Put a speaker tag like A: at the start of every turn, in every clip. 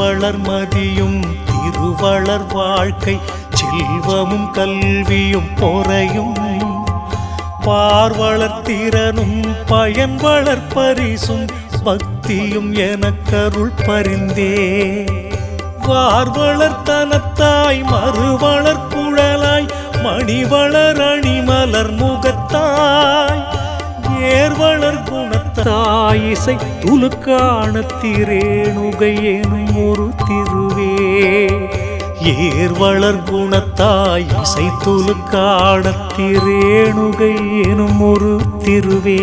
A: திருவளர் மதியும் திருவளர் வாழ்க்கை செல்வமும் கல்வியும் பொறையும் பார்வளர் திறனும் பயன் வளர்ப்பரிசும் பக்தியும் எனக்கருள் பரிந்தே வார்வளர் தனத்தாய் மறுவளர் குழலாய் மணிவளர் அணிமலர் முகத்தாய் ஏர்வளர் குணத்தாய் இசை துலுக்கான திரேணுகை எனும் ஒரு திருவே ஏர்வளர் குணத்தாய் இசை துலுக்கான திரேணுகை எனும் ஒரு திருவே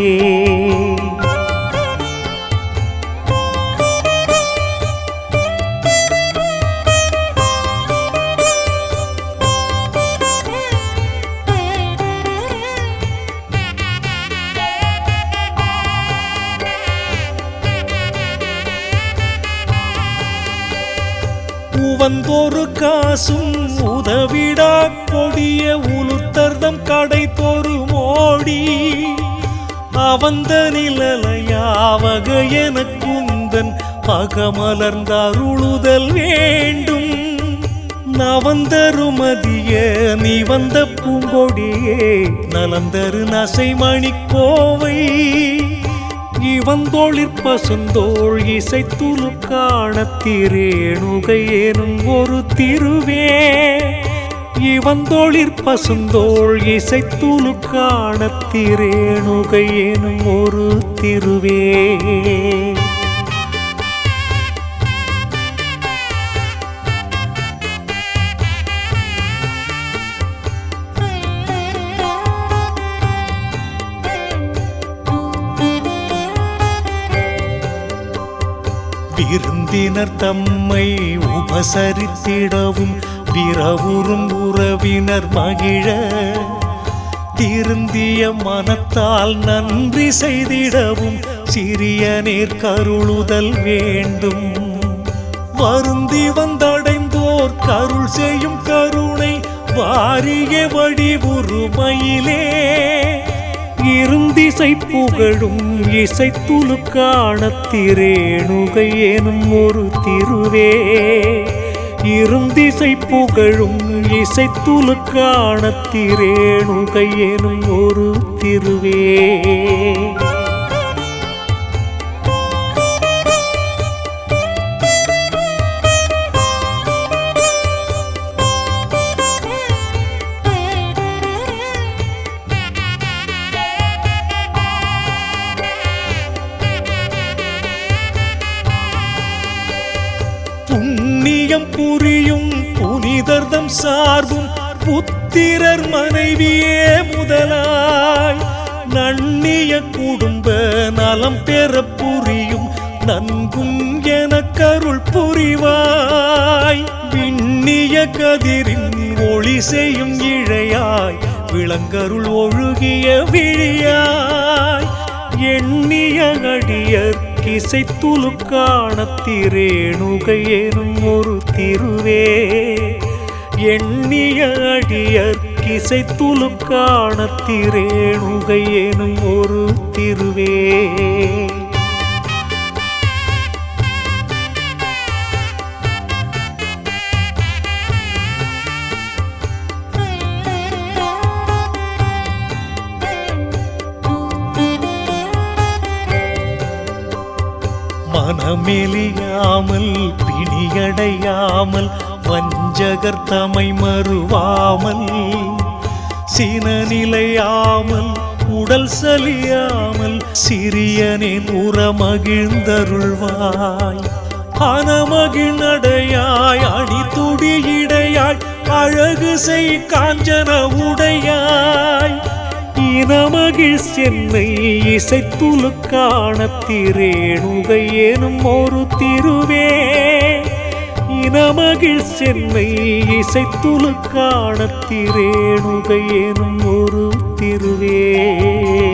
A: உவந்தொரு காசும் உதவிடா கொடிய உளுத்தர்தம் கடை தொரு மோடி அவந்த நிழலையாவக எனக்குந்தன் பகமலர்ந்த அருளுதல் வேண்டும் நவந்தருமதிய நீ வந்த பூங்கொடியே நலந்தரு நசைமணி கோவை இவந்தோளிற் பசுந்தோள் இசை துலுக்கான திரேணுகை எனும் ஒரு திருவே இவந்தோளிற் பசுந்தோள் இசை துலுக்கான திரேணுகை எனும் ஒரு திருவே விருந்தினர் தம்மை உபசரித்திடவும் விரவுறும் உறவினர் மகிழ திருந்திய மனத்தால் நன்றி செய்திடவும் சிறிய நேர்கருளுதல் வேண்டும் வருந்தி வந்தடைந்தோர் கருள் செய்யும் கருணை வாரிய வடிவுருமையிலே இருந்திசை புகழும் இசை துலுக்கான திரேணுகை எனும் ஒரு திருவே இருந்திசை புகழும் இசை துலுக்கான திரேணுகை எனும் ஒரு திருவே புண்ணியம் புரியும் புனிதர்தம் சார்பும் புத்திரர் மனைவியே முதலாய் நன்னிய குடும்ப நலம் பெற புரியும் நன்கும் என கருள் புரிவாய் விண்ணிய கதிரின் ஒளி செய்யும் இழையாய் விளங்கருள் ஒழுகிய விழியாய் எண்ணிய அடியர் கிசை துலுக்கான திரேணுகை எனும் ஒரு திருவே எண்ணிய அடியர் கிசை துலுக்கான திரேணுகை எனும் ஒரு திருவே மனமெலியாமல் பிணியடையாமல் வஞ்சகர் தமை மறுவாமல் சினநிலையாமல் உடல் சலியாமல் சிறியனின் உரமகிழ்ந்தருள்வாய் அனமகிழ்நடையாய் அணி துடியிடையாய் அழகு செய் காஞ்சன உடையாய் இனமகிழ் சென்னை இசைத்துலுக்கான திரேணுகை எனும் ஒரு திருவே இனமகிழ் சென்னை இசைத்துலுக்கான திரேணுகை எனும் ஒரு திருவே